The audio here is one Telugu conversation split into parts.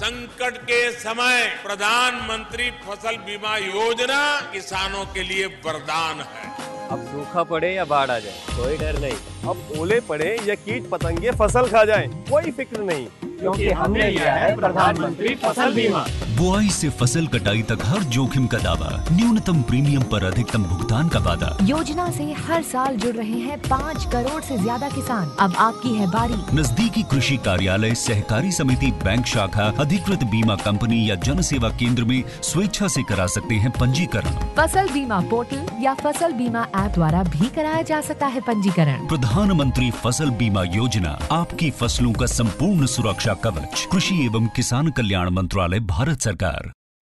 संकट के समय प्रधानमंत्री फसल बीमा योजना किसानों के लिए वरदान है अब सूखा पड़े या बाढ़ आ जाए कोई डर नहीं अब ओले पड़े या कीट पतंगे फसल खा जाए कोई फिक्र नहीं क्योंकि हमने लिया है प्रधानमंत्री फसल बीमा बुआई से फसल कटाई तक हर जोखिम का दावा न्यूनतम प्रीमियम पर अधिकतम भुगतान का वादा योजना से हर साल जुड़ रहे हैं पाँच करोड़ से ज्यादा किसान अब आपकी है बारी नजदीकी कृषि कार्यालय सहकारी समिति बैंक शाखा अधिकृत बीमा कंपनी या जन सेवा केंद्र में स्वेच्छा से करा सकते हैं पंजीकरण फसल बीमा पोर्टल या फसल बीमा ऐप द्वारा भी कराया जा सकता है पंजीकरण प्रधानमंत्री फसल बीमा योजना आपकी फसलों का संपूर्ण सुरक्षा कवच कृषि एवं किसान कल्याण मंत्रालय भारत सरकार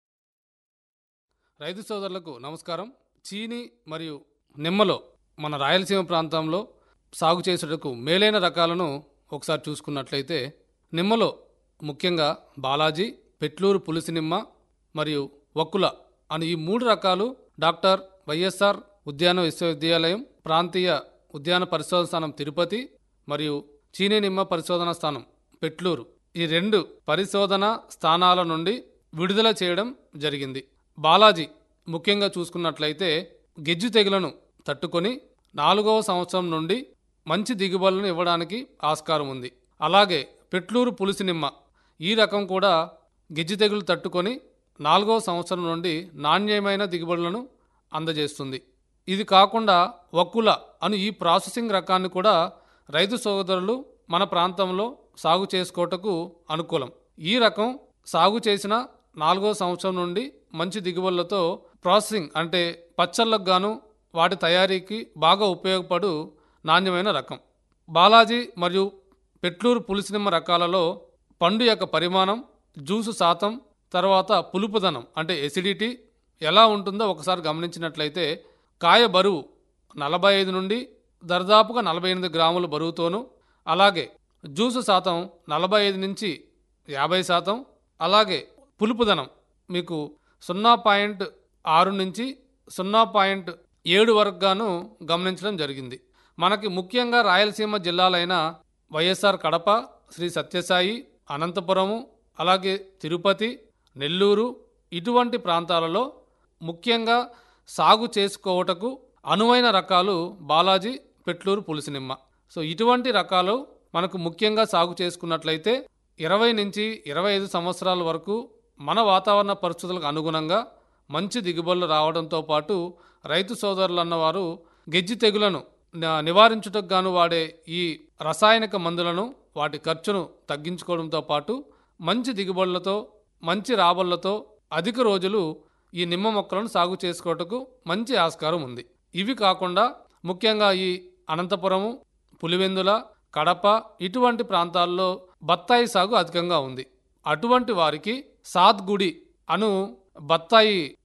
రైతు సోదరులకు నమస్కారం చీని మరియు నిమ్మలో మన రాయలసీమ ప్రాంతంలో సాగు చేసేటకు మేలైన రకాలను ఒకసారి చూసుకున్నట్లయితే నిమ్మలో ముఖ్యంగా బాలాజీ పెట్లూరు పులిసి నిమ్మ మరియు వక్కుల అని ఈ మూడు రకాలు డాక్టర్ వైఎస్ఆర్ ఉద్యాన విశ్వవిద్యాలయం ప్రాంతీయ ఉద్యాన పరిశోధన స్థానం తిరుపతి మరియు చీనీ నిమ్మ పరిశోధన స్థానం పెట్లూరు ఈ రెండు పరిశోధన స్థానాల నుండి విడుదల చేయడం జరిగింది బాలాజీ ముఖ్యంగా చూసుకున్నట్లయితే గెజ్జు తెగులను తట్టుకొని నాలుగవ సంవత్సరం నుండి మంచి దిగుబడులను ఇవ్వడానికి ఆస్కారం ఉంది అలాగే పెట్లూరు పులిసి నిమ్మ ఈ రకం కూడా గెజ్జు తెగులు తట్టుకొని నాలుగవ సంవత్సరం నుండి నాణ్యమైన దిగుబడులను అందజేస్తుంది ఇది కాకుండా వక్కుల అను ఈ ప్రాసెసింగ్ రకాన్ని కూడా రైతు సోదరులు మన ప్రాంతంలో సాగు చేసుకోవటకు అనుకూలం ఈ రకం సాగు చేసిన నాలుగో సంవత్సరం నుండి మంచి దిగుబడులతో ప్రాసెసింగ్ అంటే పచ్చళ్ళకు గాను వాటి తయారీకి బాగా ఉపయోగపడు నాణ్యమైన రకం బాలాజీ మరియు పెట్లూరు పులిసినిమ్మ రకాలలో పండు యొక్క పరిమాణం జ్యూసు శాతం తర్వాత పులుపుదనం అంటే ఎసిడిటీ ఎలా ఉంటుందో ఒకసారి గమనించినట్లయితే కాయ బరువు నలభై ఐదు నుండి దర్దాపుగా నలభై ఎనిమిది గ్రాముల బరువుతోనూ అలాగే జ్యూసు శాతం నలభై ఐదు నుంచి యాభై శాతం అలాగే పులుపుదనం మీకు సున్నా పాయింట్ ఆరు నుంచి సున్నా పాయింట్ ఏడు వరకు గాను గమనించడం జరిగింది మనకి ముఖ్యంగా రాయలసీమ జిల్లాలైన వైఎస్ఆర్ కడప శ్రీ సత్యసాయి అనంతపురము అలాగే తిరుపతి నెల్లూరు ఇటువంటి ప్రాంతాలలో ముఖ్యంగా సాగు చేసుకోవటకు అనువైన రకాలు బాలాజీ పెట్లూరు పులిసినిమ్మ సో ఇటువంటి రకాలు మనకు ముఖ్యంగా సాగు చేసుకున్నట్లయితే ఇరవై నుంచి ఇరవై ఐదు సంవత్సరాల వరకు మన వాతావరణ పరిస్థితులకు అనుగుణంగా మంచి దిగుబడులు రావడంతో పాటు రైతు సోదరులు అన్నవారు గెజ్జి తెగులను న- నివారించుటకు గాను వాడే ఈ రసాయనిక మందులను వాటి ఖర్చును తగ్గించుకోవడంతో పాటు మంచి దిగుబడులతో మంచి రాబడులతో అధిక రోజులు ఈ నిమ్మ మొక్కలను సాగు చేసుకోవటకు మంచి ఆస్కారం ఉంది ఇవి కాకుండా ముఖ్యంగా ఈ అనంతపురము పులివెందుల కడప ఇటువంటి ప్రాంతాల్లో బత్తాయి సాగు అధికంగా ఉంది అటువంటి వారికి సాత్గుడి అను బత్తాయి